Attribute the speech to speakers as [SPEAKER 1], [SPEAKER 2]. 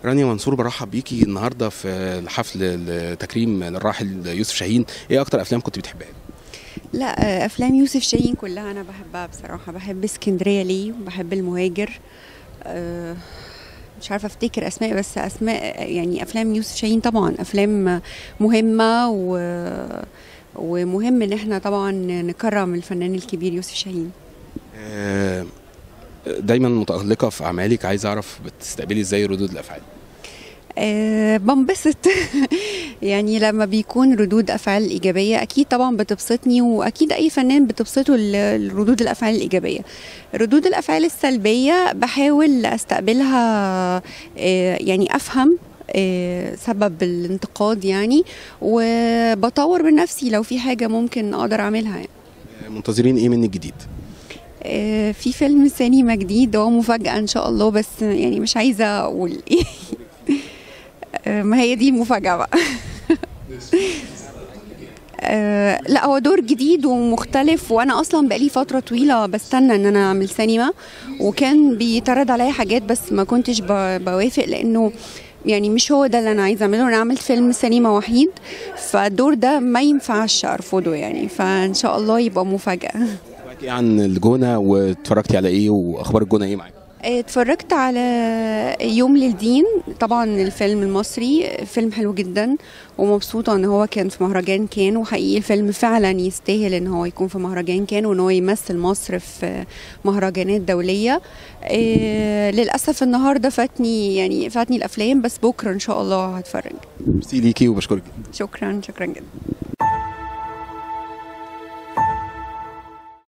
[SPEAKER 1] رانيا منصور برحب بيكي النهارده في الحفل التكريم للراحل يوسف شاهين ايه اكتر افلام كنت بتحبها
[SPEAKER 2] لا افلام يوسف شاهين كلها انا بحبها بصراحه بحب اسكندريه ليه وبحب المهاجر أه مش عارفه افتكر اسماء بس اسماء يعني افلام يوسف شاهين طبعا افلام مهمه و ومهم ان احنا طبعا نكرم الفنان الكبير يوسف شاهين
[SPEAKER 1] آه، دايما متالقه في اعمالك عايز اعرف بتستقبلي ازاي ردود الافعال
[SPEAKER 2] أه بنبسط يعني لما بيكون ردود افعال ايجابيه اكيد طبعا بتبسطني واكيد اي فنان بتبسطه ال- ردود الافعال الايجابيه ردود الافعال السلبيه بحاول استقبلها أه يعني افهم أه سبب الانتقاد يعني وبطور من نفسي لو في حاجه ممكن اقدر اعملها يعني.
[SPEAKER 1] آه، منتظرين ايه منك جديد
[SPEAKER 2] آه، في فيلم سينما جديد هو مفاجأة إن شاء الله بس يعني مش عايزة أقول إيه آه، ما هي دي المفاجأة بقى آه، لا هو دور جديد ومختلف وانا اصلا بقالي فتره طويله بستنى ان انا اعمل سينما وكان بيترد عليا حاجات بس ما كنتش ب- بوافق لانه يعني مش هو ده اللي انا عايزه اعمله انا عملت فيلم سينما وحيد فالدور ده ما ينفعش ارفضه يعني فان شاء الله يبقى مفاجاه
[SPEAKER 1] سمعتي ايه عن الجونه واتفرجتي على ايه واخبار الجونه ايه معاك
[SPEAKER 2] اتفرجت على يوم للدين طبعا الفيلم المصري فيلم حلو جدا ومبسوطة ان هو كان في مهرجان كان وحقيقي الفيلم فعلا يستاهل ان هو يكون في مهرجان كان وان هو يمثل مصر في مهرجانات دولية إيه للأسف النهاردة فاتني يعني فاتني الأفلام بس بكرة ان شاء الله هتفرج
[SPEAKER 1] ميرسي ليكي وبشكرك
[SPEAKER 2] شكرا شكرا جدا